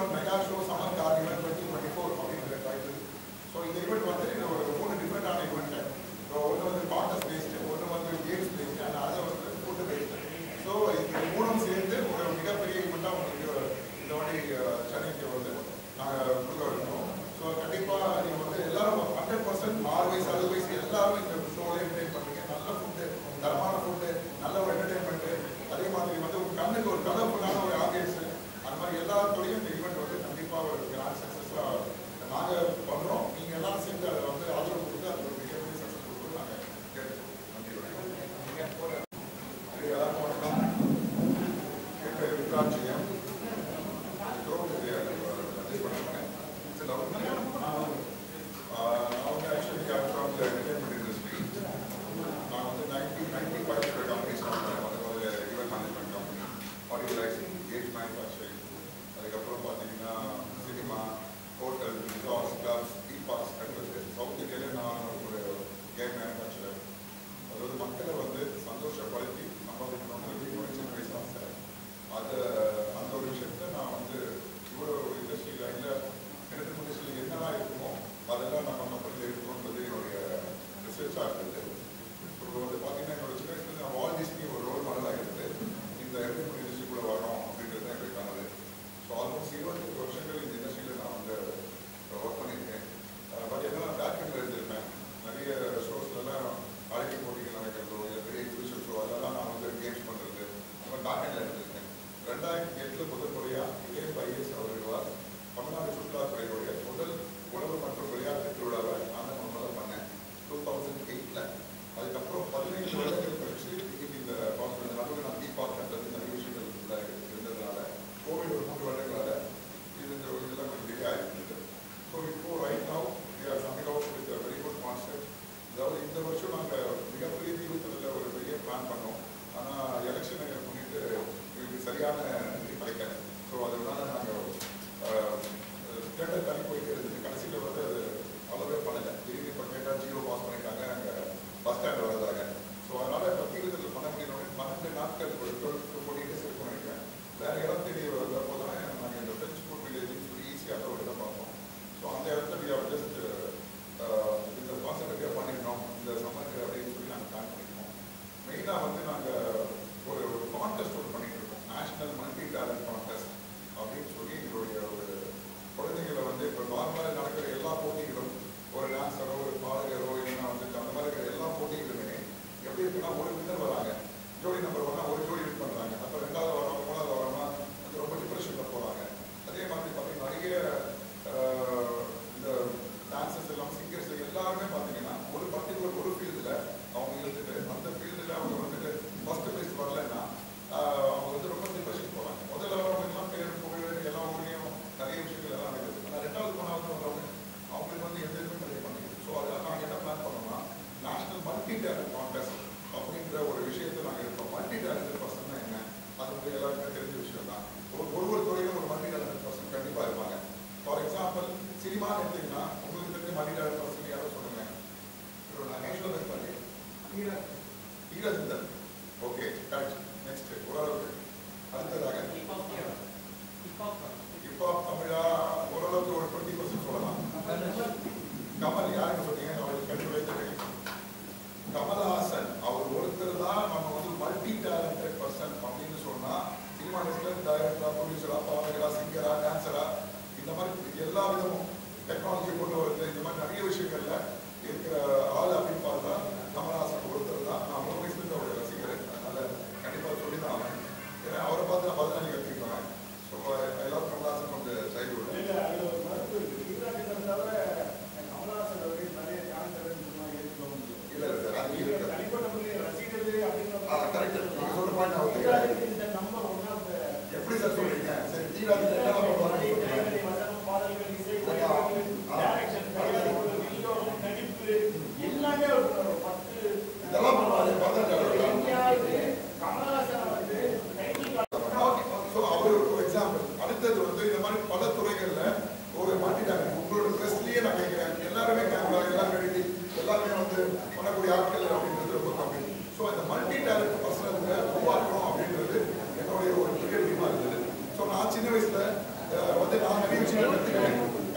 one mega show summer carnival twenty twenty four அப்படிங்கிற title so இந்த event வந்து இது ஒரு மூணு டிஃப்ரெண்டான ஈவெண்ட் ஒன்று வந்து கான்டெஸ்ட் பேஸ்டு ஒன்று வந்து கேம்ஸ் பேஸ்டு அண்ட் அதை வந்து ஃபுட்டு பேஸ்டு ஸோ இது மூணும் சேர்ந்து ஒரு மிகப்பெரிய ஈவெண்ட்டாக உங்களுக்கு இந்த வாட்டி அஹ், சென்னைக்கு வந்து நாங்கள் கொடுக்க இருக்கோம் ஸோ கண்டிப்பாக நீங்கள் வந்து எல்லாரும் ஹண்ட்ரட் பர்சன்ட் ஆறு வயசு அறுபது வயசு எல்லாரும் இந்த ஷோவில் என்டர்டைன் பண்ணுறீங்க நல்ல ஃபுட்டு தரமான ஃபுட்டு நல்ல ஒரு என்டர்டைன்மெண்ட்டு அதே மாதிரி வந்து ஒரு கண்ணுக்கு ஒரு கலர்ஃபுல்லான ஒரு ஆடியன்ஸ் அந்த மாதிரி எல்லாத்தோடையும் இந்த ஈவெண்ட் வந்து கண்டிப்பாக ஒரு கிராண்ட் சக்ஸஸாக நாங்கள் பண்ணுறோம் நீங்கள் எல்லாரும் சேர்ந்து அதை வந்து ஆதரவு கொடுத்து அது ஒரு மிகப்பெரிய சக்ஸஸ் கொடுத்து நாங்கள் கேட்டுக்கிறோம் நன்றி வணக்கம் சரி, எல்லாருக்கும் வணக்கம் என் பேர் விக்ராட்சியம் திரௌபதி அட்வைஸ் பண்ணுறேன் சரி அவங்க actually are from the entertainment industry நான் வந்து nineteen ninety five company start பண்ணேன் அது ஒரு event management company audio leasing gate manufacturing அதுக்கப்புறம் பார்த்தீங்கன்னா cinema hotel resorts clubs tea parks கட்டுறது சவுத் இந்தியாவிலே நான் ஒரு கேம் மேனுஃபேக்சரர் அதாவது மக்களை வந்து சந்தோஷப்படுத்தி சம்பாதிக்கணும்னு ஒரு சின்ன வயசு ஆசை அது அந்த ஒரு விஷயத்த நான் வந்து இவ்வளோ ஒரு இண்டஸ்ட்ரி லைனில் எனக்கு இண்டஸ்ட்ரியில் என்னெல்லாம் இருக்குமோ அதெல்லாம் நம்ம மக்கள் இருக்கணுன்றது என்னுடைய ரிசர்ச்சாக இருந்தது இப்போ வந்து பார்த்தீங்கன்னா என்னோட சின்ன வயசுல நான் வால் டிஸ்னி ஒரு ரோல் மாடலாக இருந்து இந்த என்டர்டைன்மெண்ட் இண்டஸ்ட்ரிக்குள்ளே வரணும் அப்படின்றது எனக்கு கனவு ஸோ ஆல்மோஸ்ட் இருபத்தெட்டு வருஷங்கள் இந்த இண்டஸ்ட்ரியில் நான் வந்து ஒர்க் பண்ணியிருக்கேன் பட் என்னன்னா பேக் எண்டில் இருந்திருப்பேன் நிறைய ஷோஸ்லலாம் அழகி போட்டிகள் நடக்கிறதோ இல்லை பெரிய எக்ஸிபிஷன் ஷோ அதெல்லாம் நான் வந்து கேம்ஸ் பண்ணுறது அந்த மாதிரி பேக் எண்டில் இருந்திருக்கேன் ரெண்டாயிரத்தி எட்டில் முதல் முறையாக இதே ஐஎஸ் அவர்களால் தமிழ்நாடு சுற்றுலாத்துறையுடைய முதல் உணவு மற்றும் விளையாட்டு திருவிழாவை நான் தான் முதல்ல பண்ணேன் டூ தௌசண்ட் எயிட்டில் அதுக்கப்புறம் பதினைந்து வருடங்கள் கழிச்சு இன்னைக்கு இந்த ஹாஸ்பிட்டல் நடுவில் நான் தீபாக் கண்டது நிறைய விஷயங்கள் உள்ள இருந்ததுனால கோவிட் ஒரு மூன்று வருடங்களால இது இந்த ஒரு இதெல்லாம் கொஞ்சம் டிலே ஆகிருந்தது ஸோ இப்போ right now coming out with very good concept அதாவது இந்த வருஷம் நாங்கள் மிகப்பெரிய தீவிரத்தில் ஒரு பெரிய பிளான் பண்ணோம் ஆனால் எலெக்ஷனை முன்னிட்டு எங்களுக்கு சரியான இது கிடைக்கல ஸோ அதனால நாங்கள் டேட்டா தள்ளி போயிட்டே இருந்தது கடைசியில் வந்து அது அவ்வளோவே பண்ணலை திடீர்னு இப்போ கேட்டால் ஜீரோ பாஸ் பண்ணிட்டாங்க அங்கே பஸ் ஸ்டாண்ட் வரதாக ஸோ அதனால இப்போ தீவிரத்தில் பண்ண முடியணும் பன்னெண்டு நாட்கள் ஒரு டுவெல் டு ஃபோர்ட்டி டேஸ் இருக்கும்னு நினைக்கிறேன் வேற இடம் தேடி வந்தப்போ தான் நாங்கள் இந்த ஃப்ரெஞ்ச் ஃபுட் வில்லேஜ் சொல்லி ஈஸியாக ஒரு இடம் பார்த்தோம் ஸோ அந்த இடத்துல we have just uh, இந்த கான்செப்டே பண்ணிட்டோம் இந்த சம்மருக்கு அப்படின்னு சொல்லி நாங்கள் பிளான் பண்ணியிருக்கோம் மெயினாக வந்து நாங்கள் ஒரு ஒரு கான்டெஸ்ட் ஒன்று பண்ணிட்டு இருக்கோம் நேஷனல் மல்டி டேலண்ட் கான்டெஸ்ட் அப்படின்னு சொல்லி எங்களுடைய ஒரு குழந்தைகளை வந்து இப்போ நார்மலாக நடக்கிற எல்லா போட்டிகளும் ஒரு டான்ஸரோ ஒரு பாடகரோ இல்லைன்னா வந்து அந்த மாதிரி இருக்கிற எல்லா போட்டிகளுமே எப்படி இருக்குன்னா ஒரு வின்னர் வராங்க ஜோடி நம்பர் ஒன்னா ஒரு ஜோடி வின் பண்ணுறாங்க அப்போ ரெண்டாவது வரவங்க மூணாவது வரவங்க வந்து ரொம்ப டிப்ரெஷனில் போகிறாங்க அதே மாதிரி பார்த்தீங்கன்னா நிறைய ஆஹ், இந்த டான்சர்ஸ் எல்லாம் சிங்கர்ஸ் எல்லாருமே பார்த்தீங்கன்னா ஒரு பர்டிகுலர் ஒரு ஃபீல்டில் அவங்க இருந்துட்டு அந்த ஃபீல்டில் அவங்க வந்துட்டு ஃபர்ஸ்ட் ப்ரைஸ் வரலன்னா ஆஹ், அவங்க வந்து ரொம்ப டிப்ரெஷன் போகிறாங்க முதல்ல வரவங்க எல்லாம் பேர் புகழ் எல்லா ஊர்லேயும் நிறைய விஷயங்கள் எல்லாம் நடக்குது ஆனால் ரெண்டாவது மூணாவது வரவங்க அவங்களுக்கு வந்து எந்த இதுவுமே ட்ரை பண்ணிக்குது ஸோ அதெல்லாம் நாங்கள் என்ன பிளான் பண்ணோம்னா நேஷனல் மல்டி டேலண்ட் கான்டெஸ்ட் அப்படின்ற ஒரு விஷயத்தை நாங்கள் இருக்கோம் மல்டி டேலண்ட் பர்சன் என்ன அது வந்து எல்லாருக்குமே தெரிஞ்ச விஷயம் தான் ஒரு ஒரு ஒரு துறையிலும் ஒரு மல்டி டேலண்ட் பர்சன் கண்டிப்பாக இருப்பாங்க ஃபார் எக்ஸாம்பிள் சினிமா எடுத்தீங்கன்னா உங்களுக்கு தெரிஞ்ச மல்டி டேலண்ட் பர்சன் யாரோ சொல்லுங்க நேஷனல் பெஸ்ட் பண்ணி ஈரஜந்தன் ஓகே கரெக்ட் நெக்ஸ்ட் ஓரளவுக்கு அடுத்ததாக இப்போ தமிழா ஓரளவுக்கு ஒரு டுவெண்ட்டி பர்சன்ட் சொல்லலாம் கமல் யாருக்கு சொன்னீங்க அவருக்கு கண்டிப்பாக தெரியும் கமல்ஹாசன் அவர் ஒருத்தர் தான் நம்ம வந்து மல்டி டேலண்டட் பர்சன் அப்படின்னு சொன்னா சினிமா இண்டஸ்ட்ரியில் டைரக்டரா ப்ரொடியூசரா பாடகரா சிங்கரா டான்சரா இந்த மாதிரி எல்லா விதமும் டெக்னாலஜி கொண்டு வருது இந்த மாதிரி நிறைய விஷயங்கள்ல இருக்கிற ஆள் அப்படின்னு பார்த்தா கமல்ஹாசன் ஒருத்தர் தான் நான் மூணு வயசுல இருந்து அவருடைய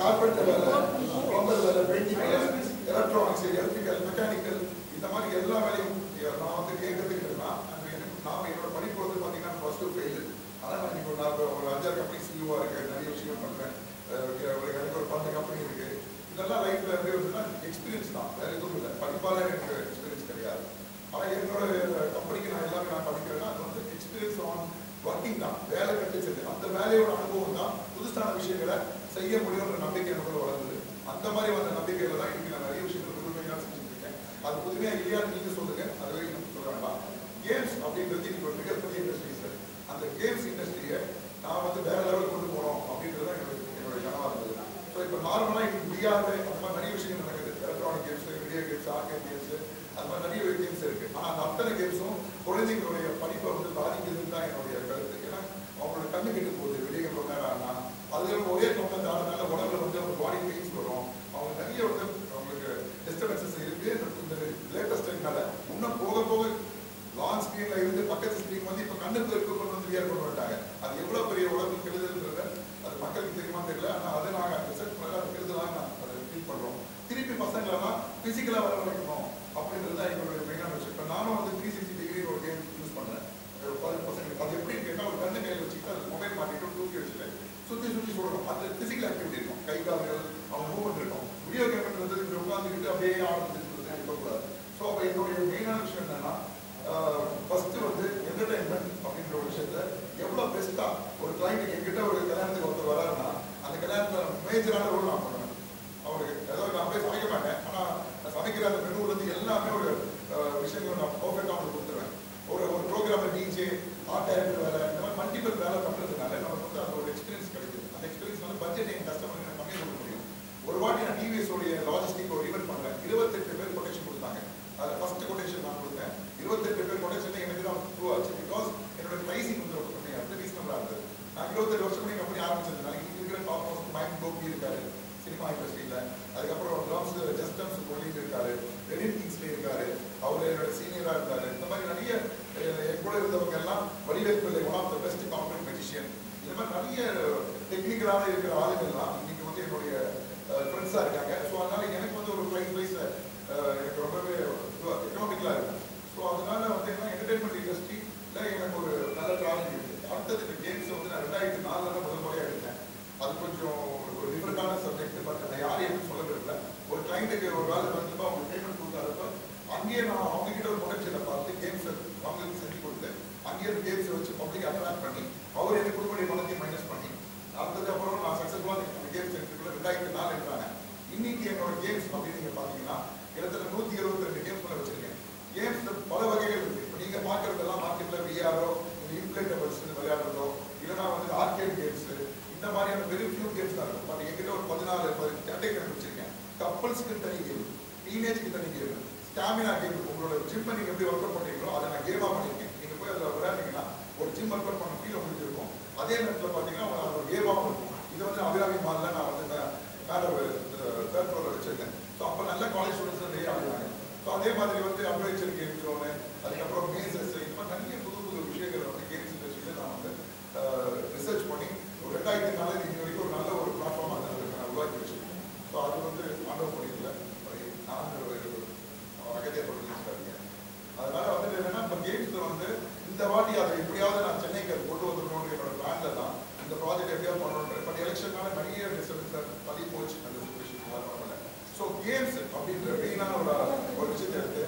கார்பெண்டர் வேலை பிளம்பர் வேலை பெயிண்டிங் வேலை எலக்ட்ரானிக்ஸ் எலக்ட்ரிக்கல் மெக்கானிக்கல் இந்த மாதிரி எல்லா வேலையும் நான் வந்து கேட்கறதுக்கு என்னன்னா நாம என்னோட படிப்பு வந்து பார்த்தீங்கன்னா ப்ளஸ் டூ ஃபெயில் ஆனால் நான் இப்போ நான் இப்போ ஒரு அஞ்சாறு கம்பெனி சிஇஓ இருக்கேன் நிறைய விஷயம் பண்ணுறேன் எனக்கு ஒரு பத்து கம்பெனி இருக்கு இதெல்லாம் லைஃப்ல எப்படி வந்துன்னா எக்ஸ்பீரியன்ஸ் தான் வேற எதுவும் இல்லை படிப்பால எனக்கு எக்ஸ்பீரியன்ஸ் கிடையாது ஆனால் என்னோட கம்பெனிக்கு நான் எல்லாமே நான் படிக்கிறேன்னா அது வந்து எக்ஸ்பீரியன்ஸ் ஆன் ஒர்க்கிங் தான் வேலை கிடைச்சது அந்த வேலையோட அனுபவம் தான் புதுசான விஷயங்களை செய்ய முடியும்ன்ற நம்பிக்கை எனக்கு வளர்ந்தது அந்த மாதிரி வந்த நம்பிக்கையில தான் இன்னைக்கு நான் நிறைய விஷயங்கள் புதுமையாக செஞ்சுட்டு இருக்கேன் அது புதுமையா இல்லையான்னு நீங்க சொல்லுங்க அதுவே எனக்கு சொல்ல வேண்டாம் கேம்ஸ் அப்படின்றது இன்னைக்கு ஒரு மிகப்பெரிய இண்டஸ்ட்ரி சார் அந்த கேம்ஸ் இண்டஸ்ட்ரியை நான் வந்து வேற லெவலுக்கு கொண்டு போகணும் அப்படின்றது தான் என்னோட என்னோட கனவா இருந்தது ஸோ இப்போ நார்மலாக இன்னைக்கு பிஆர் அந்த மாதிரி நிறைய விஷயங்கள் நடக்குது electronic games video games arcade games அது மாதிரி நிறைய கேம்ஸ் இருக்கு ஆனா அந்த அத்தனை கேம்ஸும் குழந்தைங்களுடைய படிப்பை வந்து பாதிக்குதுன்னு தான் என்னுடைய கருத்து ஏன்னா அவங்களோட கண்ணு கெட்டு போகுது வெளியே ரொம்ப நேரம் ஆனா அதுல ஒரே கம்பெனி ஆனதுனால உடம்புல வந்து அவங்க பாடி பெயின்ஸ் வரும் அவங்க நிறைய வந்து அவங்களுக்கு டிஸ்டர்பன்சஸ் இருக்கு இந்த லேட்டஸ்ட்னால இன்னும் போக போக லாங் ஸ்கிரீன்ல இருந்து பக்கத்து ஸ்கிரீன் வந்து இப்ப கண்ணுக்குள்ள இருக்க கொண்டு வந்து வியர் கொண்டு வந்துட்டாங்க அது எவ்வளவு பெரிய உலகம் கெடுதல்ன்றத அது மக்களுக்கு தெரியுமா தெரியல ஆனா அதை நாங்க ரிசர்ச் பண்ணல அது கெடுதலாக நான் அதை ஃபீல் பண்றோம் திருப்பி பசங்களெல்லாம் பிசிக்கலா வர வைக்கணும் அப்படின்றது தான் எங்களுடைய மெயினான விஷயம் இப்போ நானும் வந்து த்ரீ சிக்ஸ்டி டிகிரி ஒரு கேம் யூஸ் பண்றேன் ஒரு பதினெட்டு பசங்களுக்கு அது எப்படின்னு கேட்டா ஒரு கண்ணு கையில் வச்சுக்கிட்டு அது மொபைல் மாட்டிட்டு தூக்கி வச்சுட்டு சுத்தி சுத்தி சொல்லணும் அது பிசிக்கல் ஆக்டிவிட்டி இருக்கும் கை கால்கள் அவங்க மூவ்மெண்ட் இருக்கும் வீடியோ கேம்ன்றது இப்படி உட்காந்துக்கிட்டு அப்படியே ஆடுறது இருக்கக்கூடாது ஸோ அப்போ என்னுடைய மெயினான விஷயம் என்னன்னா ஃபர்ஸ்ட் வந்து என்டர்டைன்மெண்ட் அப்படின்ற ஒரு விஷயத்த எவ்வளவு பெஸ்டா ஒரு கிளைண்ட் என்கிட்ட ஒரு கல்யாணத்துக்கு ஒருத்தர் வராருன்னா அந்த கல்யாணத்துல மேஜரான ரோல் நான் பண்ணுவேன் அவருக்கு ஏதோ நான் போய் சமைக்க மாட்டேன் ஆனா நான் சமைக்கிற அந்த மெனுல இருந்து எல்லாமே ஒரு அஹ், விஷயங்கள் நான் பர்ஃபெக்டா அவங்களுக்கு கொடுத்துருவேன் ஒரு ஒரு ப்ரோக்ராம் டிஜே ஆர்ட் டைரக்டர் வேலை இந்த மாதிரி மல்டிபிள் வேலை பண்றதுனால நமக்கு வந்து அந்த ஒரு எக்ஸ்பீரியன்ஸ் கிடைக்குது அந்த எக்ஸ்பீரியன்ஸ் வந்து பட்ஜெட் என் கஸ்டமருக்கு நான் கம்மி பண்ண முடியும் ஒரு வாட்டி நான் டிவிஎஸ் உடைய லாஜிஸ்டிக் ஒரு ஈவெண்ட் பண்ணேன் இருபத்தெட்டு பேர் கொட்டேஷன் கொடுத்தாங்க அதில் ஃபர்ஸ்ட் கொட்டேஷன் நான் கொடுத்தேன் இருபத்தெட்டு பேர் கொட்டேஷன் எனக்கு தான் த்ரூ ஆச்சு பிகாஸ் என்னோட ப்ரைசிங் வந்து ரொம்ப கம்மியாக இருந்தது ரீசனபிளாக இருந்தது நான் இருபத்தெட்டு வருஷம் பண்ணி கம்பெனி ஆரம்பிச்சதுனால இன்னைக்கு இருக்கிற டாப் மோஸ்ட் மைண்ட் கோபி இருக்காரு சினிமா இண்டஸ்ட்ரியில அதுக்கப்புறம் ட்ராம்ஸ் ஜஸ்டம்ஸ் கொலிங் இருக்காரு ரெடின் கிங்ஸ்லி இருக்காரு அவர் என்னோட சீனியரா இருந்தாரு இந்த மாதிரி நிறைய அஹ், என் கூட இருந்தவங்க எல்லாம் Vadivel Pillai one of the best company magician இந்த மாதிரி நிறைய டெக்னிக்கலான இருக்கிற ஆளுங்கள்லாம் இன்னைக்கு வந்து என்னுடைய ஃப்ரெண்ட்ஸாக இருக்காங்க ஸோ அதனால எனக்கு வந்து ஒரு ப்ரைஸ் வைஸ் எனக்கு ரொம்பவே எக்கனாமிக்கலாக இருக்கு ஸோ அதனால வந்து என்ன என்டர்டைன்மெண்ட் இண்டஸ்ட்ரியில் எனக்கு ஒரு நல்ல டிராவலிங் இருக்கு அடுத்தது கேம்ஸ் வந்து நான் ரெண்டாயிரத்தி நாலுல தான் முதல் முறையாக எடுத்தேன் அது கொஞ்சம் ஒரு டிஃப்ரெண்டான சப்ஜெக்ட் பட் நான் யாரையும் எதுவும் சொல்ல விரும்பல ஒரு கிளைண்ட்டுக்கு ஒரு வேலை வந்துட்டு அவங்க பேமெண்ட் கொடுத்தாருப்ப அங்கேயே நான் அவங்க கிட்ட ஒரு பொட்டன்ஷியலை பார்த்து கேம்ஸ் அவங்களுக்கு செஞ்சு கொடுத்து அங்கேயே கேம்ஸ் வச்சு பப்ளிக் அட்ராக்ட் பண்ணி அவர் எனக்கு கொடுக்க வேண்டிய பணத்தையும் மைனஸ் பண்ணி அதுக்கப்புறம் நான் சக்ஸஸ்ஃபுல்லாக அந்த கேம்ஸ் சென்டருக்குள்ள ரெண்டாயிரத்தி நாலு இருக்கிறாங்க இன்னைக்கு என்னோட கேம்ஸ் அப்படின்னு நீங்க பாத்தீங்கன்னா கிட்டத்தட்ட நூத்தி இருபத்தி ரெண்டு கேம்ஸ் மேல வச்சிருக்கேன் கேம்ஸ் பல வகைகள் இருக்கு இப்போ நீங்க பாக்குறதெல்லாம் மார்க்கெட்ல விஆரோ இந்த இன்ஃபிளேட்டபிள்ஸ் விளையாடுறதோ இல்லைன்னா வந்து ஆர்கேட் கேம்ஸ் இந்த மாதிரியான வெரி ஃபியூ கேம்ஸ் தான் இருக்கும் பட் என்கிட்ட ஒரு பதினாலு பதினஞ்சு கேட்டகரி வச்சிருக்கேன் கப்பல்ஸ்க்கு தனி கேம் டீனேஜ்க்கு தனி கேம் ஸ்டாமினா கேம் உங்களோட ஜிம்மை நீங்க எப்படி ஒர்க் அவுட் பண்றீங்களோ அதை நான் கேமா பண்ணிருக்கேன் நீங்க போய் அதில் விளையாடுறீங்கன்னா ஒரு ஜிம் ஒர்க் அவுட் பண்ண ஃபீல் உங்களுக்கு இருக்கும் அதே நேரத்தில் பார்த்தீங்கன்னா உங்களுக்கு அது ஒரு கேமாவும் இருக்கும் இது வந்து அபிராமி மாலில் நான் வந்து மே- மேல ஒரு தேர்ட் ஃப்ளோரில் வச்சிருக்கேன் ஸோ அப்போ நல்ல காலேஜ் ஸ்டூடெண்ட்ஸ் நிறைய ஆடுறாங்க ஸோ அதே மாதிரி வந்து அட்வென்ச்சர் கேம்ஸ் ஒன்று அதுக்கப்புறம் மேசஸ் இந்த மாதிரி நிறைய புது புது விஷயங்கள் வந்து கேம்ஸ் இண்டஸ்ட்ரியில் நான் வந்து ரிசர்ச் பண்ணி ஒரு ரெண்டாயிரத்தி நாலு இன்னி வரைக்கும் ஒரு நல்ல ஒரு பிளாட்ஃபார்ம் அதை நான் உருவாக்கி வச்சிருக்கேன் ஸோ அது வந்து ஆண்டவ முடியல நான் ஒரு அகத்திய படிச்சிருக்காங்க அதனால வந்து என்னன்னா நம்ம கேம்ஸ்ல வந்து இந்த வாட்டி அதை எப்படியாவது நான் சென்னைக்கு அது கொண்டு வந்துடணும்னு என்னோட பிளான்ல தான் இந்த ப்ராஜெக்ட் எப்படியாவது பண்ணணும் பட் எலெக்ஷனால நிறைய டிஸ்டர்பன்ஸ் தள்ளி போச்சு அந்த சுச்சுவேஷன் பண்ணல ஸோ கேம்ஸ் அப்படின்ற மெயினான ஒரு ஒரு விஷயத்தை எடுத்து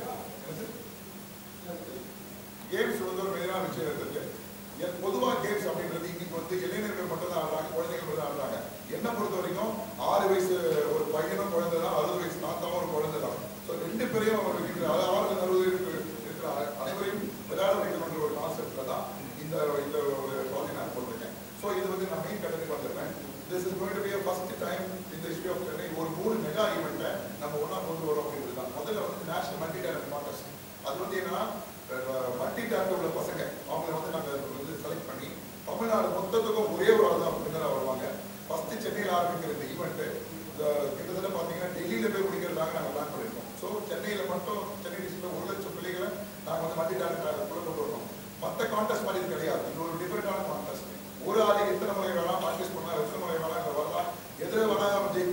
கேம்ஸ் வந்து ஒரு மெயினான விஷயம் எடுத்துட்டு என் பொதுவா கேம்ஸ் அப்படின்றது இன்னைக்கு வந்து இளைஞர்கள் மட்டும் தான் ஆடுறாங்க குழந்தைகள் மட்டும் தான் ஆடுறாங்க என்ன பொறுத்த வரைக்கும் ஆறு வயசு ஒரு பையனும் குழந்தை தான் அறுபது வயசு தாத்தாவும் ஒரு குழந்தை தான் ஸோ ரெண்டு பேரையும் அவர் இருக்கிற அறுபது அறுபது இருக்கிற இருக்கிற அனைவரையும் விளையாட வைக்கணுன்ற ஒரு கான்செப்ட்ல தான் இந்த இந்த ஒரு ப்ராஜெக்ட் நான் போட்டிருக்கேன் ஸோ இது வந்து நான் மெயின் கட்டத்துக்கு வந்துடுறேன் this is going to be first time இந்த ஹிஸ்ட்ரி ஆஃப் சென்னை ஒரு மூணு மெகா ஈவெண்ட்டை நம்ம ஒன்றா கொண்டு வரோம் அப்படின்றது தான் முதல்ல வந்து நேஷனல் மல்டி டேலண்ட் கான்டெஸ்ட் அது வந்து என்னன்னா மல்டி டேலண்ட் உள்ள பசங்க அவங்கள வந்து நாங்கள் வந்து செலக்ட் பண்ணி தமிழ்நாடு மொத்தத்துக்கும் ஒரே ஒரு ஆள் தான் வின்னராக வருவாங்க ஃபர்ஸ்ட் சென்னையில் ஆரம்பிக்கிற இந்த ஈவெண்ட்டு கிட்டத்தட்ட பார்த்தீங்கன்னா டெல்லியில போய் முடிக்கிறதாக நாங்கள் பிளான் பண்ணியிருக்கோம் ஸோ சென்னையில் மட்டும் சென்னை டிஸ்ட்ரிக்ட்ல ஒரு லட்சம் பிள்ளைகளை நாங்கள் வந்து மல்டி டேலண்ட் கூட கொண்டு வரணும் மற்ற கான்டெஸ்ட் மாதிரி இது கிடையாது இது ஒரு டிஃபரெண்டான கான்டெஸ்ட் ஒரு ஆளுக்கு எத்தனை முறை வேணாம் ப்ராக்டிஸ் பண்ணலாம் எத்தனை முறை வேணாம் இங்க வரலாம் எதிர வேணா ஜெயிக்க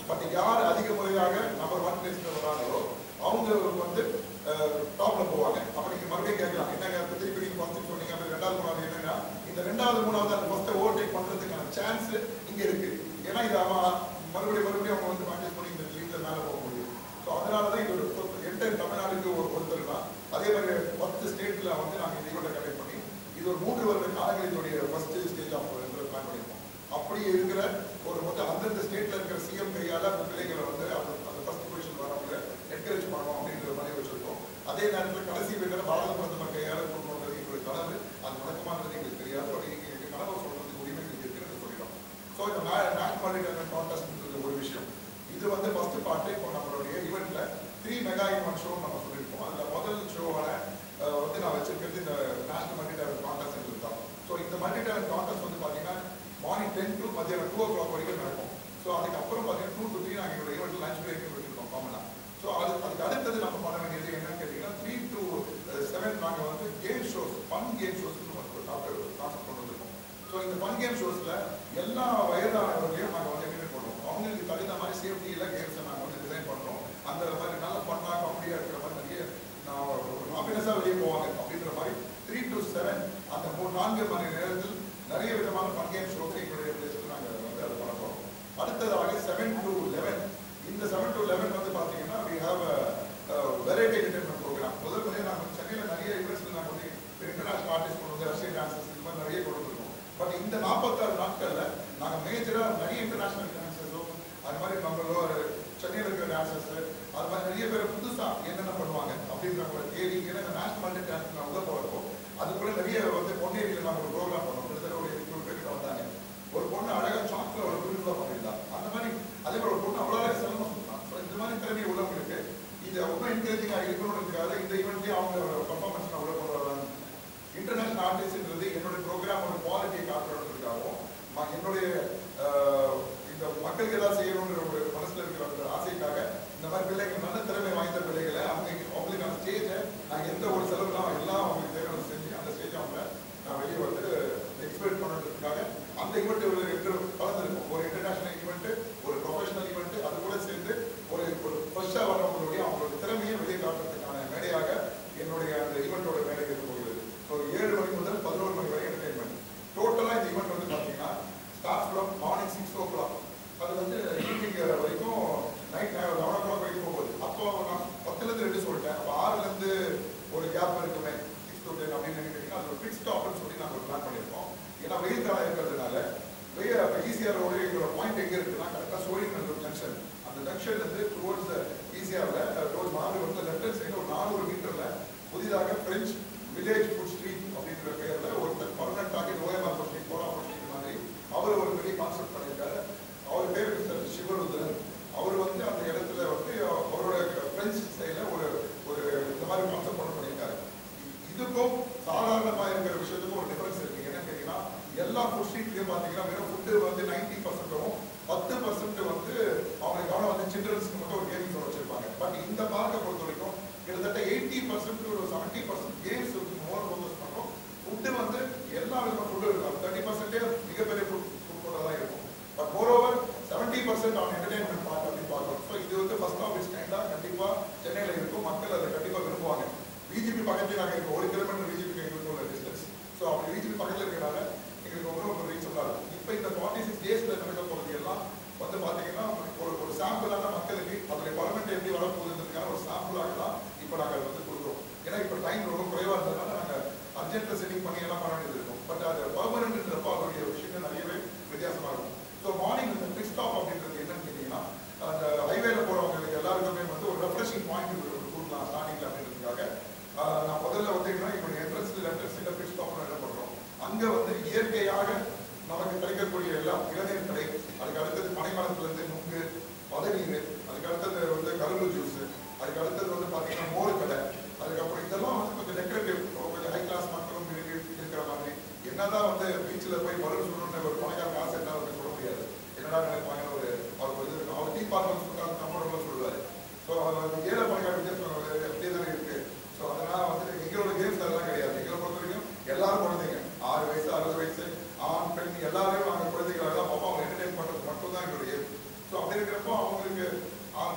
பட் யார் அதிக முறையாக நம்பர் ஒன் பிளேஸ்ல வராங்களோ அவங்க வந்து டாப்ல போவாங்க அப்ப நீங்க மறுபடியும் கேட்கலாம் என்னங்க இப்ப திருப்பி நீங்க ஃபர்ஸ்ட் சொன்னீங்க அப்புறம் ரெண்டாவது மூணாவது என்னன்னா இந்த ரெண்டாவது மூணாவது அந்த ஃபர்ஸ்ட் ஓவர்டேக் பண்றதுக்கான சான்ஸ் இங்க இருக்கு ஏன்னா இது அவன் மறுபடியும் மறுபடியும் அவங்க வந்து மேனேஜ் பண்ணி இந்த லீக்ல மேல போக முடியும் ஸோ அதனால தான் இது ஒரு என்டையர் தமிழ்நாடுக்கு ஒரு ஒருத்தர் தான் அதே மாதிரி பத்து ஸ்டேட்ல வந்து நாங்கள் இந்த ஈவெண்ட்டை கண்டக்ட் பண்ணி இது ஒரு மூன்று வருட காலங்கள் இதோடைய ஃபர்ஸ்ட் ஸ்டேஜ் ஆஃப் பிளான் பண்ணியிருக்கோம் அப்படி இருக்கிற ஒரு மொத்தம் அந்தந்த ஸ்டேட்ல இருக்கிற சிஎம் கையால அந்த பிள்ளைகளை வந்து அந்த அந்த ஃபர்ஸ்ட் பொசிஷன் வரவங்க என்கரேஜ் பண்ணணும் அப்படிங்கிற மாதிரி வச்சிருக்கோம் அதே நேரத்தில் கடைசி வீட்டில் பாரத பிரதமர் கையால கொண்டு வந்தது எங்களுடைய கனவு அது நடக்குமானது எங்களுக்கு தெரியாது பட் நீங்க எங்க கனவை சொல்றதுக்கு உரிமை எங்களுக்கு இருக்குன்னு சொல்லிடும் ஸோ இந்த நேஷனல் டேலண்ட் கான்டெஸ்ட்ன்றது ஒரு விஷயம் இது வந்து ஃபர்ஸ்ட் பார்ட்டு இப்போ நம்மளுடைய ஈவெண்ட்ல த்ரீ மெகா இவெண்ட் ஷோ நம்ம சொல்லியிருக்கோம் அதுல முதல் ஷோவான வந்து நான் வச்சிருக்கிறது இந்த நேஷனல் மல்டி டேலண்ட் கான்டெஸ்ட் தான் ஸோ இந்த மல்டி டேலண்ட் கான்டெஸ்ட் வந்து பார்த்தீங்கன்னா மார்னிங் டென் டு மத்தியானம் டூ ஓ கிளாக் வரைக்கும் நடக்கும் ஸோ அதுக்கப்புறம் பார்த்தீங்கன்னா டூ டு த்ரீ நாங்கள் எங்களோட ஈவெண்ட் லஞ்ச் பிரேக்கும் வச்சிருக்கோம் காமனாக ஸோ அது அதுக்கு அடுத்தது நம்ம பண்ண வேண்டியது என்னன்னு கேட்டீங்கன்னா த்ரீ டு செவன் நாங்கள் வந்து game shows fun game shows concept கொண்டு வந்திருக்கோம் ஸோ இந்த ஃபன் கேம் ஷோஸ்ல எல்லா வயதானவர்களையும் நாங்கள் வந்து என்டர்டைன் பண்ணுவோம் அவங்களுக்கு தகுந்த மாதிரி சேஃப்டியில கேம்ஸை நாங்கள் வந்து டிசைன் பண்ணுறோம் அந்த மாதிரி நல்ல ஃபன்னா காமெடியாக இருக்கிற மாதிரி நிறைய ஹாப்பினஸாக வெளியே போவாங்க அப்படின்ற மாதிரி த்ரீ டு செவன் அந்த மூணு நான்கு மணி நேரத்தில் நிறைய விதமான ஃபன் கேம் ஷோஸ் எங்களுடைய பிளேஸில் நாங்கள் வந்து அதை பண்ண போகிறோம் அடுத்ததாக செவன் டு லெவன் இந்த செவன் டு லெவன் வந்து பார்த்தீங்கன்னா we have variety entertainment program முதல் முறையாக நாங்கள் சென்னையில் நிறைய ஈவெண்ட்ஸில் நாங்கள் வந்து இன்டர்நேஷனல் ஆர்டிஸ்ட் கொண்டு வந்து ரஷ்யன் டான்சர்ஸ் இது மாதிரி நிறைய கொண்டு வந்திருக்கோம் பட் இந்த நாற்பத்தாறு நாட்களில் நாங்கள் மேஜராக நிறைய இன்டர்நேஷனல் டான்சர்ஸும் அது மாதிரி நம்மளோட சென்னையில் இருக்கிற டான்சர்ஸ் அது மாதிரி நிறைய பேர் புதுசாக என்னென்ன பண்ணுவாங்க அப்படின்றவங்கள தேடி ஏன்னா இந்த நேஷனல் மல்டி டான்ஸ் நான் உள்ள போகிறப்போ அது கூட நிறைய வந்து பொன்னேரியில் நாங்கள் ஒரு ப்ரோக்ராம் பண்ணோம் கிட்டத்தட்ட ஒரு இருநூறு பேர் வந்தாங்க ஒரு பொண்ணு அழகாக சாக்கில் ஒரு பிரிவாக பண்ணியிருந்தா அந்த மாதிரி அதே மாதிரி ஒரு பொண்ணு அவ்வளோ அழகாக சிரமம் சொன்னான் ஸோ இந்த மாதிரி திறமை உள்ளவங்களுக்கு இது ரொம்ப என்கரேஜிங்காக இருக்கணுன்றதுக்காக இந்த ஈவெண்ட்லேயே அவங்க பர்ஃபார்மன்ஸ் உள்ள கொண்டு வராங்க இன்டர்நேஷனல் ஆர்டிஸ்ட்ன்றது என்னுடைய ப்ரோக்ராம் ஒரு குவாலிட்டியை காட்டுறதுக்காகவும் ம- என்னுடைய ஆஹ், இந்த மக்களுக்கு ஏதாவது செய்யணுன்ற ஒரு மனசுல இருக்கிற ஒரு ஆசைக்காக இந்த மாதிரி பிள்ளைகள் நல்ல திறமை வாய்ந்த பிள்ளைகளை அவங்க அவங்களுக்கான ஸ்டேஜை நான் எந்த ஒரு செலவுலாம் எல்லாம் அவங்களுக்கு தேவையான செஞ்சு அந்த ஸ்டேஜ் அவங்க நான் வெளியே வந்து எக்ஸ்பெக்ட் பண்ணுறதுக்காக அந்த ஈவெண்ட் ஒரு ரெண்டு கலந்துருக்கும் ஒரு இன்டர்நேஷனல் ஈவெண்ட் ஒரு ப்ரொஃபஷனல் ஈவெண்ட் அது கூட சேர்ந்து ஒரு ஒரு ஃப்ரெஷ்ஷாக வர்றவங்களுடைய அவங்களோட திறமையை வெளியே காட்டுறதுக்கான மேடையாக என்னுடைய அந்த ஈவெண்ட்டோட மேடை இருக்க போகிறது ஸோ ஏழு மணி முதல் பதினோரு மணி வரை என்டர்டைன்மெண்ட் டோட்டலாக இந்த ஈவெண்ட் வந்து பார்த்தீங்கன்னா start from morning six o'clock அது வந்து ஈவினிங் வரைக்கும் நைட் லெவன் ஓ கிளாக் வரைக்கும் போகுது அப்போ நான் பத்துலேருந்து ரெண்டு சொல்லிட்டேன் அப்போ ஆறுலேருந்து ஒரு கேப் இருக்குமே சிக்ஸ் டு டென் அப்படின்னு நினைக்கிறீங்கன்னா அது ஒரு ஃபிக்ஸ் ஸ்டாப்னு சொல்லி நாங்கள் பிளான் பண்ணியிருக்கோம் ஏன்னா வெயில் காலம் இருக்கிறதுனால வெயில் ஈஸியாரோட எங்களோட பாயிண்ட் எங்கே இருக்குன்னா கரெக்டாக சோழிங்கர் ஜங்ஷன் அந்த ஜங்ஷன் வந்து டுவோர்ட்ஸ் ஈஸியாவில் டுவோர்ட்ஸ் மாநகரத்தில் லெஃப்ட் ஹேண்ட் சைடு ஒரு நானூறு மீட்டரில் புதிதாக பிரெஞ்ச் வில்லேஜ் ஃபுட் ஸ்ட்ரீட் அப்படின்ற பெயரில் ஒருத்தர் பர்மனண்டாக ஓஎம்ஆர் ஸ்ட்ரீட் போராட்டம் ஸ்ட்ரீட் மாதிரி அவர் ஒரு பெரிய கான்செப்ட் பண்ணியிருக்காரு அவர் பேர் மிஸ்டர் சிவருத்ரன் அவர் வந்து அந்த இடத்துல வந்து அவரோட பிரெஞ்சு ஸ்டைலில் ஒரு ஒரு இந்த மாதிரி கான்செப்ட் பண்ண பண்ணியிருக்காரு இதுக்கும் சாதாரணமா இருக்கிற விஷயத்துக்கும் ஒரு டிஃபரன்ஸ் இருக்கு என்ன கேட்டீங்கன்னா எல்லா ஃபுட் ஸ்ட்ரீட்லயும் பாத்தீங்கன்னா வெறும் ஃபுட்டு வந்து நைன்டி பர்சன்டும் பத்து பர்சன்ட் வந்து அவங்க கவனம் வந்து சில்ட்ரன்ஸ்க்கு மட்டும் ஒரு கேமிங் வச்சிருப்பாங்க பட் இந்த பார்க்கை பொறுத்த வரைக்கும் கிட்டத்தட்ட எயிட்டி பர்சன்ட் ஒரு seventy percent games more focus பண்ணுறோம் ஃபுட்டு வந்து எல்லா விதமான ஃபுட்டும் இருக்கும் தேர்ட்டி பர்சன்டே மிகப்பெரிய ஃபுட் ஃபுட் கோர்ட்டாக தான் இருக்கும் but more over seventy percent on entertainment part அப்படின்னு பார்க்கணும் ஸோ இது வந்து ஃபர்ஸ்ட் ஆஃப் இட்ஸ் கைண்டாக கண்டிப்பாக சென்னையில் இருக்கும் மக்கள் அதை கண்டிப்பாக விரும்புவாங்க பிஜேபி பக்கத்துல நாங்கள் இப்போ ஒரு கிலோமீட்டர் பிஜேபி எங்களுக்கு உள்ள டிஸ்டன்ஸ் ஸோ அப்படி பிஜேபி பக்கத்தில் இருக்கிறனால எங்களுக்கு ரொம்ப ரொம்ப ரீச்சபிளாக இருக்கும் இப்போ இந்த ஃபார்ட்டி சிக்ஸ் டேஸில் நடக்க போகிறது எல்லாம் வந்து பார்த்தீங்கன்னா ஒரு ஒரு சாம்பிளான மக்களுக்கு அதோடைய பர்மனெண்ட் எப்படி வரப்போகுதுன்றதுக்கான ஒரு சாம்பிளாக தான் இப்போ நாங்கள் வந்து கொடுக்குறோம் ஏன்னா இப்போ டைம் ரொம்ப குறைவாக இருந்ததுனால நாங்கள் அர்ஜென்ட்டாக செட்டிங் பண்ணி எல்லாம் பண்ண வேண்டியது இருக்கும் பட் அது பர்மனெண்ட்ன்றப்போ அதோடைய விஷயங்கள் நிறையவே வித்தியாசமாக இருக்கும் ஸோ மார்னிங் இந்த பிக் ஸ்டாப் அப்படின்றது என்னன்னு கேட்டிங்கன்னா அந்த ஹைவேல போகிறவங்களுக்கு எல்லாருக்குமே வந்து ஒரு ரெஃப்ரெஷிங் பாயிண்ட் கொடுக்கலாம் ஸ்டார்டிங்கில் அப்படின்றதுக்காக ஆஹ் நான் முதல்ல வந்து என்ன இப்போ என்ட்ரன்ஸ் லெஃப்ட் சைடில் பிட் ஸ்டாப் என்ன பண்ணுறோம் அங்கே வந்து இயற்கையாக நமக்கு கிடைக்கக்கூடிய எல்லாம் இளநீர் கடை அதுக்கு அடுத்தது பனைமரத்துலேருந்து நுங்கு பதநீர் அதுக்கு அடுத்தது வந்து கரும்பு ஜூஸ் அதுக்கு அடுத்தது வந்து பார்த்தீங்கன்னா மோர் கடை அதுக்கப்புறம் இதெல்லாம் வந்து கொஞ்சம் டெக்கரேட்டிவ் கொஞ்சம் ஹை கிளாஸ் மக்களும் இருக்கு இருக்கிற மாதிரி என்னதான் வந்து பீச்சில் போய் பலூன் சொல்லணும்னு ஒரு பணக்கார காசு என்ன வந்து சொல்ல முடியாது என்னடா நினைப்பாங்கன்னு ஒரு அவருக்கு இது இருக்கும் அவர் டீ பார்க்கணும் சொல்றாரு கம்ஃபர்டபுளாக சொல்லுவார் ஸோ அவர் வந்து ஏழை பணக்கார வித்தியாசம் அப்படியே தானே இருக்கு ஸோ அதனால வந்து எங்களோட கேம்ஸ் அதெல்லாம் கிடையாது எங்களை பொறுத்த வரைக்கும் எல்லாரும் குழந்தைங்க ஆறு வயசு அறுபது வயசு ஆண் பெண் எல்லாரையும் நாங்கள் குழந்தைகளாக தான் பார்ப்போம் அவங்க என்டர்டைன் பண்ணுறது மட்டும் தான் எங்களுடைய ஸோ அப்படி இருக்கிறப்போ அவங்க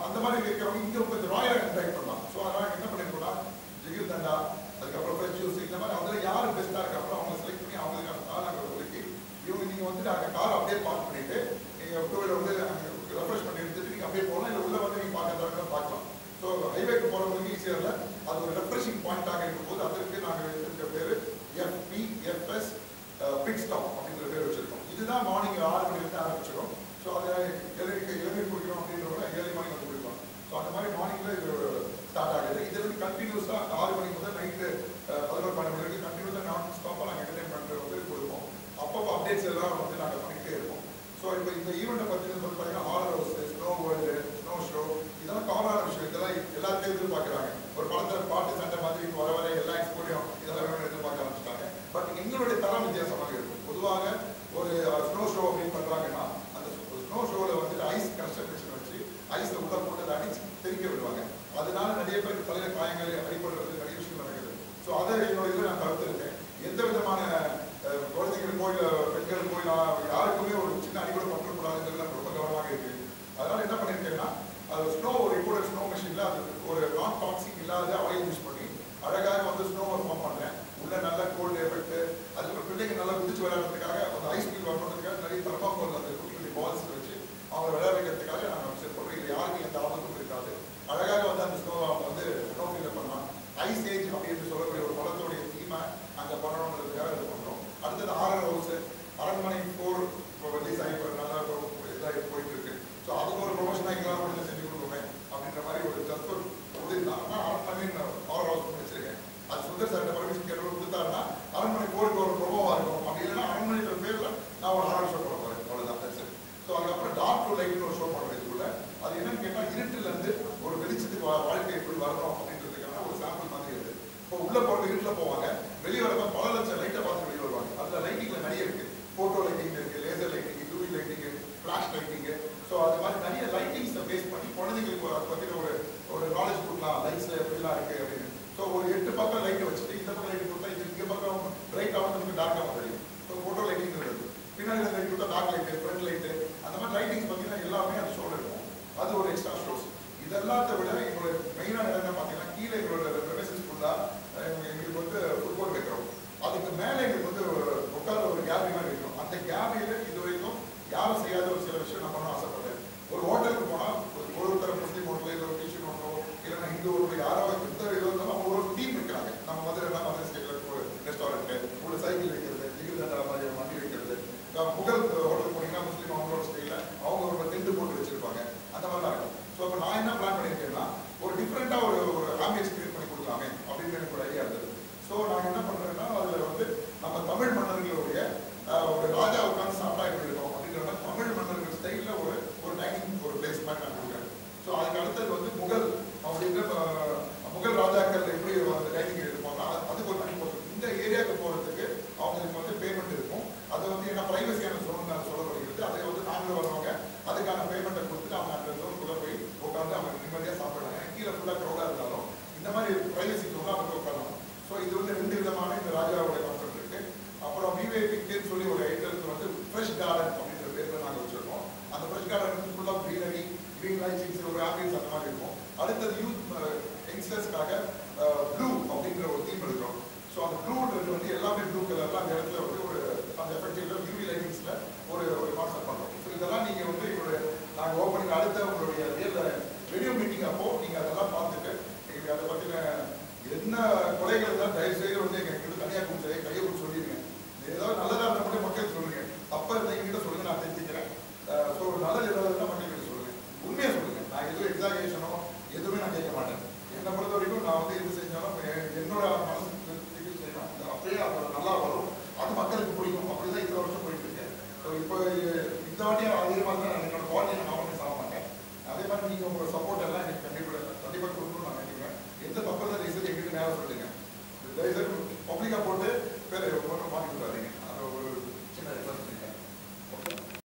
அந்த மாதிரி இருக்கிறவங்க இங்க கொஞ்சம் ராயல் ட்ரை பண்ணலாம் ஸோ அதனால என்ன பண்ணிருக்கோம்னா ஜிகிர் தண்டா அதுக்கப்புறம் ஃப்ரெஷ் ஜூஸ் இந்த மாதிரி அதில் யார் பெஸ்ட்டாக இருக்காங்களோ அவங்க செலக்ட் பண்ணி அவங்களுக்கான கார் நாங்கள் ஒதுக்கி இவங்க நீங்கள் வந்துட்டு அங்கே கார் அப்படியே பார்க் பண்ணிட்டு நீங்கள் டூ வீலர் வந்து ரெஃப்ரெஷ் பண்ணி எடுத்துட்டு நீங்கள் அப்படியே போகலாம் இல்லை உள்ள வந்து நீங்கள் பார்க்கறதா பார்க்கலாம் ஸோ ஹைவேக்கு போகிறவங்களுக்கு ஈஸியாக இல்லை அது ஒரு ரெஃப்ரெஷிங் பாயிண்டாக இருக்கும்போது அதற்கு நாங்கள் வச்சிருக்க பேர் எஃபிஎஃப்எஸ் பிட் ஸ்டாப் அப்படிங்கிற பேர் வச்சிருக்கோம் இதுதான் மார்னிங் ஆறு மணிலேருந்து ஆரம்பிச்சிடும் ஸோ அதை இளநீர் இளநீர் குடிக்கிறோம் அப்படின்றவங்க ஏழு மணிக்கு வந்து குடிக்கலாம் ஸோ அந்த மாதிரி மார்னிங்கில் இது ஸ்டார்ட் ஆகுது இது வந்து கண்டினியூஸாக ஆறு மணி முதல் நைட்டு பதினோரு பன்னெண்டு மணி வரைக்கும் கண்டினியூஸாக நான் ஸ்டாப்பாக நாங்கள் என்டர்டைன்மெண்ட் வந்து கொடுப்போம் அப்பப்போ அப்டேட்ஸ் எல்லாம் வந்து நாங்கள் பண்ணிக்கிட்டே இருப்போம் ஸோ இப்போ இந்த ஈவெண்ட்டை பற்றி வந்து பார்த்தீங்கன்னா horror house snow world snow show இதெல்லாம் காமனான விஷயம் இதெல்லாம் எல்லாத்தையும் எதிர்பார்க்குறாங்க ஒரு படத்தில் பாட்டு சண்டை மாதிரி வர வர எல்லா எக்ஸ்போர்ட்டையும் இதெல்லாம் வேணும் எதிர்பார்க்க ஆரம்பிச்சிட்டாங்க பட் எங்களுடைய தரம் வித்தியாசமாக இருக்கும் பொதுவாக ஒரு ஸ்னோ ஷோ அப்படின்னு பண்ணுறாங்கன்னா அந்த ஸ்னோ ஷோவில் வந்துட்டு ஐஸ் கன்ஸ்ட்ரக்ஷன் வச்சு ஐஸை உள்ள போட்டு அதை அடிச்சு தெரிக்க விடுவாங்க அதனால நிறைய பேருக்கு தலையில காயங்கள் அடிபடுறது நிறைய விஷயம் நடக்குது ஸோ அதை என்னோட இதில் நான் தவிர்த்திருக்கேன் எந்த விதமான அஹ், குழந்தைகளுக்கோ இல்லை பெண்களுக்கோ இல்லை யாருக்குமே ஒரு சின்ன அடிபட பண்ணக்கூடாதுங்கிறது எனக்கு ரொம்ப கவனமாக இருக்கு அதனால என்ன பண்ணியிருக்கேன்னா அது ஸ்னோ ஒரு இம்போர்ட் ஸ்னோ மிஷினில் அது ஒரு நான் டாக்ஸிக் இல்லாத ஆயில் யூஸ் பண்ணி அழகாக வந்து ஸ்னோ ஃபார்ம் பண்ணேன் உள்ள நல்ல கோல்டு எஃபெக்ட் அதுக்கப்புறம் பிள்ளைங்க நல்லா குதிச்சு விளையாடுறதுக்காக அந்த ஐஸ் ஃபீல் பண்ணுறதுக்காக நிறைய தர்மாக்கோல் அந்த குட்டி குட்டி பால்ஸ் வச்சு அவங்க விளையாட வைக்கிறதுக்காக நாங்கள் வச்சிருப்போம் இது யாருக்கும் எந்த ஆபத்தும் இருக்காது அழகாக வந்து அந்த ஸ்னோ வந்து ஸ்னோ ஃபீல் பண்ணலாம் ஐஸ் ஏஜ் அப்படின்னு சொல்லக்கூடிய ஒரு படத்தோடைய தீமை அங்கே பண்ணணுன்றதுக்காக இது பண்ணுறோம் அடுத்தது ஆரர் ஹவுஸ் அரண்மனை போர் ரிலீஸ் ஆகி ஒரு நல்லா இதாக போயிட்டு இருக்கு ஸோ அதுக்கு ஒரு ப்ரொமோஷனாக எங்களால் முடிஞ்ச செஞ்சு கொடுக்குமே அப்படின்ற மாதிரி ஒரு ஜஸ்ட் ஒரு ஒரு இதுதான் ஆனால் அரண்மனை ஆரர் ஹவுஸ் வச்சிருக்கேன் அது சுந்தர் சார்கிட்ட பர்மிஷன் கேட்டு கொடுத்தாருன்னா அரண்மனை போருக்கு ஒரு ப்ரொமோவாக இருக்கும் அப்படி இல்லைன்னா அரண்மனைன்ற பேரில் நான் ஒரு ஹாரர் ஷோ பண்ண போகிறேன் அவ்வளோதான் தட்ஸ் ஸோ அதுக்கப்புறம் டார்க் டு லைட்னு ஒரு ஷோ பண்ணுறேன் இதுக்குள்ள அது என்னன்னு கேட்டால் இருட்டுல இருந்து ஒரு வெளிச்சத்துக்கு வா- வாழ்க்கை எப்படி வரணும் அப்படின்றதுக்கான ஒரு சாம்பிள் மாதிரி இருக்கு இப்போ உள்ள போறது இருட்டில் போவாங்க வெளியே வரப்ப பல லட்சம் லைட்டை பார்த்து வெளியே வருவாங்க அதுல லைட்டிங்ல நிறைய இருக்கு போட்டோ லைட்டிங் இருக்கு laser lighting UV lighting flash lighting so அது மாதிரி நிறைய லைட்டிங்ஸை பேஸ் பண்ணி குழந்தைங்களுக்கு ஒரு அதை பத்தின ஒரு ஒரு நாலேஜ் கொடுக்கலாம் லைட்ஸ்ல எப்படிலாம் இருக்கு அப்படின்னு ஸோ ஒரு எட்டு பக்கம் லைட் வச்சுட்டு இந்த பக்கம் லைட் கொடுத்தா இது இங்க பக்கம் பிரைட்டாக வந்து நமக்கு டார்க்காக தெரியும் ஸோ ஃபோட்டோ லைட்டிங் இருக்கு பின்னாடி லைட் கொடுத்தா டார்க் லைட் ஃப்ரண்ட் லைட் அந்த மாதிரி லைட்டிங்ஸ் பார்த்தீங்கன்னா எல்லாமே அந்த ஷோல இருக்கும் அது ஒரு எக்ஸ்ட்ரா ஷோஸ் இதெல்லாத்த விட எங்களோட மெயினான இடம் என்ன பார்த்தீங்கன்னா கீழே எங்களோட ப்ரெமிசஸ் ஃபுல்லாக எங்களுக்கு வந்து ஃபுட்பால் வைக்கிறோம் அதுக்கு மேலே எங்களுக்கு வந்து உட்கார ஒரு கேலரி மாதிரி வைக்கிறோம் அந்த கேலரியில இது வரைக்கும் யாரும் செய்யாத ஒரு சில விஷயம் நான் பண்ண ஆசைப்படுறேன் ஒரு ஹோட்டலுக்கு போனால் ஒரு ஒருத்தர் முஸ்லீம் ஹோட்டல் இல்லை ஒரு கிறிஸ்டின் ஹோட்டலோ இல்லைன்னா ஹிந்து ஹோட்டல் யாரோ எந்த இது இருந்தாலும் அவங்க ஒரு டீம் வைக்கிறாங்க நம்ம மதுரைனா மதுரை ஸ்டேட்டில் ஒரு ரெஸ்டாரண்ட் ஒரு சைக்கிள் வைக்கிறது ஜிகிர் தண்டா மாதிரி ஒரு வண்டி வைக்கிறது அஹ் முகல் ஹோட்டல் போனீங்கன்னா முஸ்லீம் அவங்களோட ஸ்டைலில் அவங்க ஒரு டென்ட் போட்டு வச்சிருப்பாங்க அந்த மாதிரிலாம் இருக்கும் ஸோ இப்போ நான் என்ன பிளான் பண்ணியிருக்கேன்னா ஒரு டிஃப்ரெண்ட்டாக ஒரு ஒரு ஆம்பியன்ஸ் கிரியேட் பண்ணி கொடுக்கலாமே அப்படின்னு எனக்கு ஒரு ஐடியா இருந்தது ஸோ நான் என்ன பண்ணுறேன்னா அதில் வந்து நம்ம தமிழ் மன்னர்களுடைய அஹ், ஒரு ராஜா உட்காந்து சாப்பிட்டா எப்படி இருக்கும் அப்படிங்கிற மாதிரி தமிழ் மன்னர்கள் ஸ்டைலில் ஒரு ஒரு டைனிங் ஒரு பிளேஸ் மாதிரி நான் கொடுக்குறேன் ஸோ அதுக்கு அடுத்தது வந்து முகல் அப்படின்ற அஹ், முகல் ராஜாக்கள் எப்படி வந்து டைனிங் இருப்பாங்க அது- அதுக்கு ஒரு தனி போட்டு இந்த ஏரியாவுக்கு போகிறதுக்கு அவங்களுக்கு வந்து பேமெண்ட் இருக்கும் அது வந்து என்ன ப்ரைவசியான ஜோன் சொல்லப்படுகிறது அதை வந்து நாங்கள் வருவாங்க அதுக்கான பேமெண்ட்டை கொடுத்துட்டு அவங்க அந்த ஜோனுக்குள்ளே போய் உட்காந்து அவங்க நிம்மதியாக சாப்பிடலாம் ஏன்னா கீழே ஃபுல்லாக க்ரௌடாக இருந்தாலும் இந்த மாதிரி ப்ரைவசி ஜோனில் அவங்க உட்காரலாம் ஸோ இது வந்து ரெண்டு விதமான இந்த ராஜாவோட கான்செப்ட் இருக்கு அப்புறம் விவேபிக்குன்னு சொல்லி ஒரு ஐட்டத்துக்கு வந்து ஃப்ரெஷ் கார்டன் அப்படின்ற பேரில் நாங்கள் வச்சிருக்கோம் அந்த ஃப்ரெஷ் கார்டன் வந்து ஃபுல்லாக க்ரீனரி க்ரீன் லைட்டிங்ஸ் ஒரு ஆம்பியன்ஸ் அந்த மாதிரி இருக்கும் அடுத்தது யூத் யங்ஸ்டர்ஸ்க்காக ப்ளூ அப்படிங்கிற ஒரு தீம் எடுக்கிறோம் ஸோ அந்த ப்ளூன்றது வந்து எல்லாமே ப்ளூ கலர்ல அந்த இடத்துல வந்து ஒரு அந்த எஃபெக்டிவ்ல யூவி லைட்டிங்ஸ்ல ஒரு ஒரு கான்செப்ட் பண்றோம் ஸோ இதெல்லாம் நீங்க வந்து எங்களுடைய நாங்கள் ஓப்பனிங் அடுத்த உங்களுடைய ரியல் வீடியோ மீட்டிங் அப்போ நீங்க அதெல்லாம் பார்த்துட்டு எங்களுக்கு அதை பத்தின என்ன கொலைகள் இருந்தாலும் தயவு செய்து வந்து எங்க எங்களுக்கு தனியாக கொடுத்து கையை கொடுத்து சொல்லிடுங்க ஏதாவது நல்லதா இருந்தால் மட்டும் மக்களுக்கு சொல்லுங்க தப்பா இருந்தால் எங்கிட்ட சொல்லுங்க நான் தெரிஞ்சுக்கிறேன் ஸோ நல்லது ஏதாவது இருந்தால் மக்களுக்கு சொல்லுங்க உண்மையா சொல்லுங்க நான் எதுவும் எக்ஸாகேஷனோ எதுவுமே நான் கேட்க மாட்டேன் என்னை பொறுத்த வரைக்கும் நான் வந்து எது செஞ்சாலும் எ- என்னோட மனசு திருப்திக்கு செய்யணும் அது அப்படியே அது நல்லா வரும் அது மக்களுக்கு பிடிக்கும் அப்படிதான் இத்தனை வருஷம் போயிட்டு இருக்கு ஸோ இப்போ இந்த வாட்டியும் அதே மாதிரி தான் என்னோட குவாலிட்டி நான் ஒன்றும் சாக மாட்டேன் அதே மாதிரி நீங்க உங்களோட சப்போர்ட் எல்லாம் எனக்கு கண்டிப்பாக கண்டிப்பாக கொடுக்கணும்னு நான் நினைக்கிறேன் எந்த தப்பு தான் தயவுசெய்து எங்கிட்ட நேரம் சொல்லுங்க தயவுசெய்து பப்ளிக்காக போட்டு